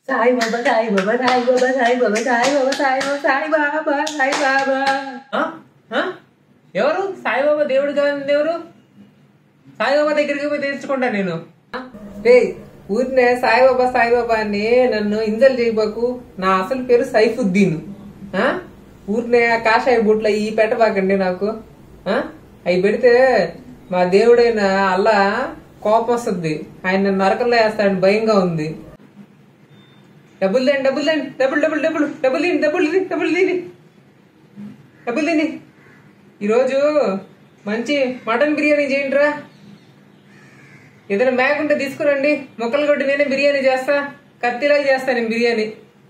సాయి బాబా సాయి బాబా సాయి బాబా సాయి బాబా సాయి బాబా సాయి బాబా సాయి బాబా సాయి బాబా ఆ? ఆ? ఎవరు సాయిబాబా దేవుడు కాదు ఎవరు సాయిబాబా దగ్గరికి పోయి తెచ్చుకుంటా నేను రే ఊరినే సాయిబాబా సాయిబాబా అని నన్ను ఇంజల్ చేయబాకు నా అసలు పేరు సైఫుద్దీన్ ఆ? ఊరినే ఆ కాషాయ బూట్ల ఈ పెట్టబాకండి నాకు అవి పెడితే మా దేవుడైన అల్లా కోపం వస్తుంది ఆయన నన్ను నరకంలో వేస్తాడని భయంగా ఉంది డబ్బులు తిండి డబ్బులు తిండి డబ్బులు డబ్బులు డబ్బులు డబ్బులు తిని డబ్బులు తిని డబ్బులు తిని డబ్బులు తిని ఈరోజు మంచి మటన్ బిర్యానీ చేయండిరా ఏదైనా మేక ఉంటే తీసుకురండి మొక్కలు కొట్టి నేనే బిర్యానీ చేస్తా కత్తిలాగా చేస్తా నేను బిర్యానీ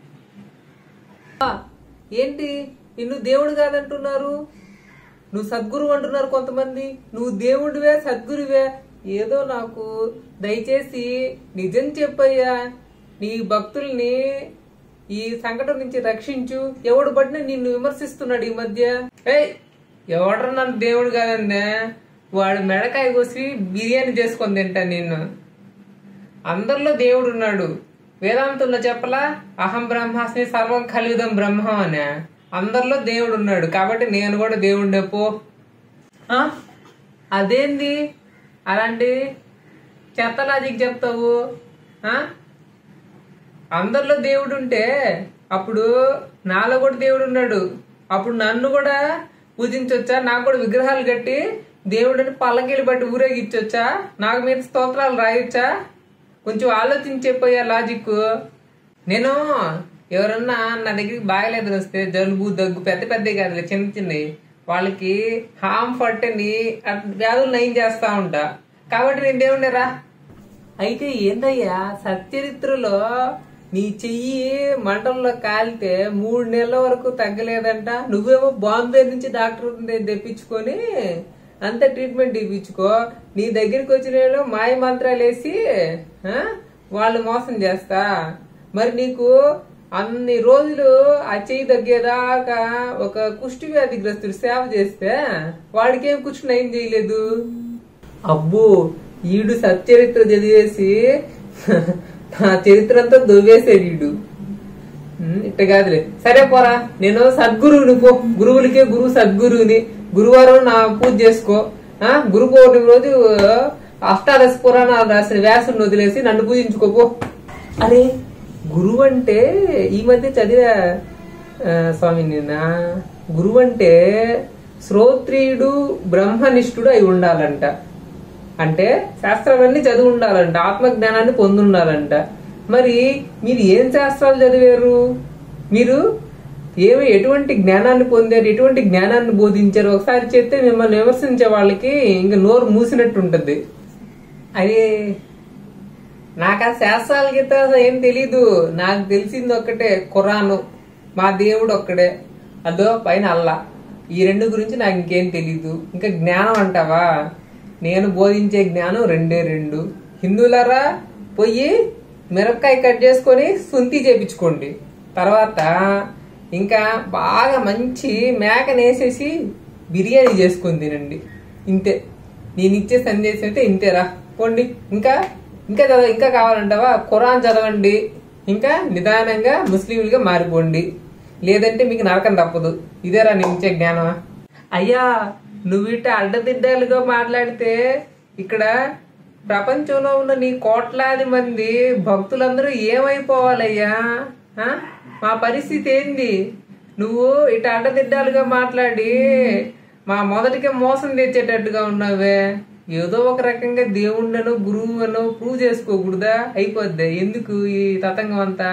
ఆ, ఏంటి నిన్ను దేవుడు కాదంటున్నారు నువ్వు సద్గురు అంటున్నారు కొంతమంది నువ్వు దేవుడివే సద్గురువే ఏదో నాకు దయచేసి నిజం చెప్పయ్యా నీ భక్తుల్ని ఈ సంకటం నుంచి రక్షించు ఎవడు పడినా నిన్ను విమర్శిస్తున్నాడు ఈ మధ్య ఏయ్ ఎవడ్రా నన్ను దేవుడు కాదండి వాడు మెడకాయ కోసి బిర్యానీ చేసుకొని తింటా నేను అందరిలో దేవుడు ఉన్నాడు వేదాంతుల్లో చెప్పలా అహం బ్రహ్మాస్మి సర్వం కలియుధం బ్రహ్మం అనే అందరిలో దేవుడు ఉన్నాడు కాబట్టి నేను కూడా దేవుడినే పో ఆ? అదేంది అలాంటి చెత్త లాజిక్ చెప్తావు ఆ? అందరిలో దేవుడు ఉంటే అప్పుడు నాలో కూడా దేవుడు ఉన్నాడు అప్పుడు నన్ను కూడా పూజించవచ్చా నాకు కూడా విగ్రహాలు కట్టి దేవుడిని పల్లకిలు బట్టి ఊరేగించవచ్చా నాకు మీద స్తోత్రాలు రాయొచ్చా కొంచెం ఆలోచించి చెప్పయ్యా లాజిక్ నేను ఎవరన్నా నా దగ్గరికి బాగలేదు వస్తే జలుబు దగ్గు పెద్ద పెద్ద కాదులే చిన్న చిన్నవి వాళ్ళకి హామ్ ఫట్టని వ్యాధులు నయం చేస్తా ఉంటా కాబట్టి నేను దేవుడిరా అయితే ఏందయ్యా సచ్చరిత్రలో నీ చెయ్యి మంటల్లో కాలితే మూడు నెలల వరకు తగ్గలేదంట నువ్వేమో బాంబే నుంచి డాక్టర్ దగ్గర తెప్పించుకొని అంత ట్రీట్మెంట్ ఇప్పించుకో నీ దగ్గరికి వచ్చిన వాళ్ళు మాయ మంత్రాలు వేసి ఆ, వాళ్ళు మోసం చేస్తా మరి నీకు అన్ని రోజులు ఆ చెయ్యి తగ్గేదాకా ఒక కుష్టి వ్యాధిగ్రస్తుడు సేవ చేస్తే వాడికి ఏం కుష్టి నయం చేయలేదు అబ్బో ఈడు సచ్చరిత్ర చదివేసి నా చరిత్ర అంతా దొవ్వేసాడు ఈడు ఉమ్, ఇట్ట కాదులే సరే పోరా నేను సద్గురువుని పో గురువులకే గురువు సద్గురువుని గురువారం నా పూజ చేసుకో ఆ గురు పౌర్ణమి రోజు అష్టాదశ పురాణాలు రాసిన వ్యాసుని వదిలేసి నన్ను పూజించుకోపో అరే గురువు అంటే ఈ మధ్య చదివా ఆ, స్వామి నిన్న గురువు అంటే శ్రోత్రియుడు బ్రహ్మనిష్ఠుడు అయి ఉండాలంట అంటే శాస్త్రాలన్నీ చదివి ఉండాలంట ఆత్మజ్ఞానాన్ని పొంది ఉండాలంట మరి మీరు ఏం శాస్త్రాలు చదివారు మీరు ఏమి ఎటువంటి జ్ఞానాన్ని పొందారు ఎటువంటి జ్ఞానాన్ని బోధించారు ఒకసారి చెప్తే మిమ్మల్ని విమర్శించే వాళ్ళకి ఇంకా నోరు మూసినట్టు ఉంటది అరే నాకు ఆ శాస్త్రాల గీత ఏం తెలీదు నాకు తెలిసింది ఒక్కటే ఖురాను మా దేవుడు ఒక్కడే అదో పైన అల్లా ఈ రెండు గురించి నాకు ఇంకేం తెలీదు ఇంకా జ్ఞానం అంటావా నేను బోధించే జ్ఞానం రెండే రెండు హిందువులారా పోయి మిరపకాయ కట్ చేసుకొని సుంతి చేపించుకోండి తర్వాత ఇంకా బాగా మంచి మేకనేసేసి బిర్యానీ చేసుకొని తినండి ఇంతే నేను ఇచ్చే సందేశం అయితే ఇంతేరా పోండి ఇంకా ఇంకా చదవ ఇంకా కావాలంటావా ఖురాన్ చదవండి ఇంకా నిదానంగా ముస్లింలుగా మారిపోండి లేదంటే మీకు నరకం తప్పదు ఇదేరా నేను ఇచ్చే జ్ఞానమా అయ్యా నువ్వు ఇట్ట అడ్డదిడ్డాలుగా మాట్లాడితే ఇక్కడ ప్రపంచంలో ఉన్న నీ కోట్లాది మంది భక్తులందరూ ఏమైపోవాలయ్యా ఆ? మా పరిస్థితి ఏంది నువ్వు ఇట అడ్డదిడ్డాలుగా మాట్లాడి మా మొదటికే మోసం తెచ్చేటట్టుగా ఉన్నావే ఏదో ఒక రకంగా దేవుణ్ణను గురువు అనో ప్రూవ్ చేసుకోకూడదా అయిపోద్ది ఎందుకు ఈ తతంగం అంతా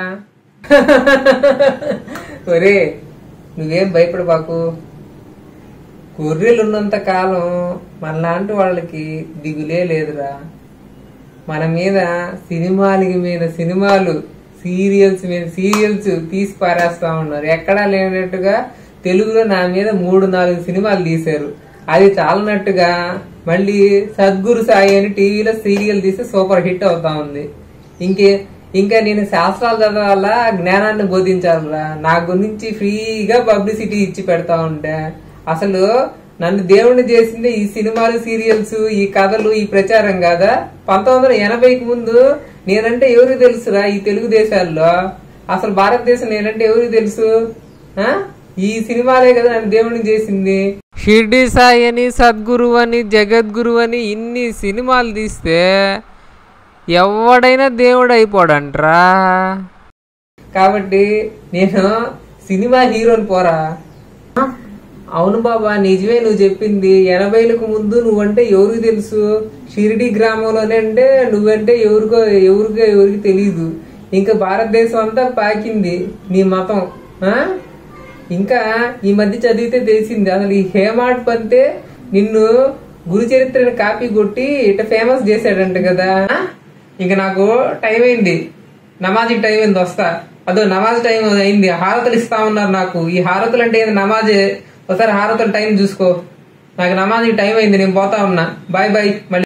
ఒరే నువ్వేం భయపడబాకు గొర్రెలు ఉన్నంత కాలం మనలాంటి వాళ్ళకి దిగులే లేదురా మన మీద సినిమాలకి మీద సినిమాలు సీరియల్స్ మీద సీరియల్స్ తీసి పారేస్తా ఉన్నారు ఎక్కడా లేనట్టుగా తెలుగులో నా మీద మూడు నాలుగు సినిమాలు తీశారు అది చాలనట్టుగా మళ్ళీ సద్గురు సాయి అని టీవీలో సీరియల్ తీసి సూపర్ హిట్ అవుతా ఉంది ఇంకే ఇంకా నేను శాస్త్రాలు చదవాలా జ్ఞానాన్ని బోధించాలరా నా గురించి ఫ్రీగా పబ్లిసిటీ ఇచ్చి పెడతా ఉంటే అసలు నన్ను దేవుణ్ణి చేసింది ఈ సినిమాలు సీరియల్స్ ఈ కథలు ఈ ప్రచారం కాదా పంతొమ్మిది వందల ఎనభైకి ముందు నేనంటే ఎవరికి తెలుసురా ఈ తెలుగు దేశాల్లో అసలు భారతదేశం నేనంటే ఎవరికి తెలుసు ఆ? ఈ సినిమాలే కదా నన్ను దేవుణ్ణి చేసింది షిర్డి సాయి అని సద్గురు అని జగద్గురు అని ఇన్ని సినిమాలు తీస్తే ఎవడైనా దేవుడు అయిపోడంట్రా కాబట్టి నేను సినిమా హీరోని పోరా ఆ, అవును బాబా నిజమే నువ్వు చెప్పింది ఎనభైలకు ముందు నువ్వంటే ఎవరికి తెలుసు షిరిడి గ్రామంలోనే అంటే నువ్వంటే ఎవరికో ఎవరికో ఎవరికి తెలియదు ఇంకా భారతదేశం అంతా పాకింది నీ మతం ఆ ఇంకా ఈ మధ్య చదివితే తెలిసింది అసలు ఈ హేమాడ్ పంతే నిన్ను గురు చరిత్రని కాపీ కొట్టి ఇట్లా ఫేమస్ చేశాడంట కదా ఆ? ఇంకా నాకు టైం అయింది నమాజ్ టైం అయింది వస్తా అదో నమాజ్ టైం అయింది హారతులు ఇస్తా ఉన్నారు నాకు ఈ హారతులు అంటే ఏంది నమాజే ఒకసారి హారతుల టైం చూసుకో నాకు నమాజ్ టైం అయింది నేను పోతా ఉన్నా బాయ్ బాయ్ మళ్ళీ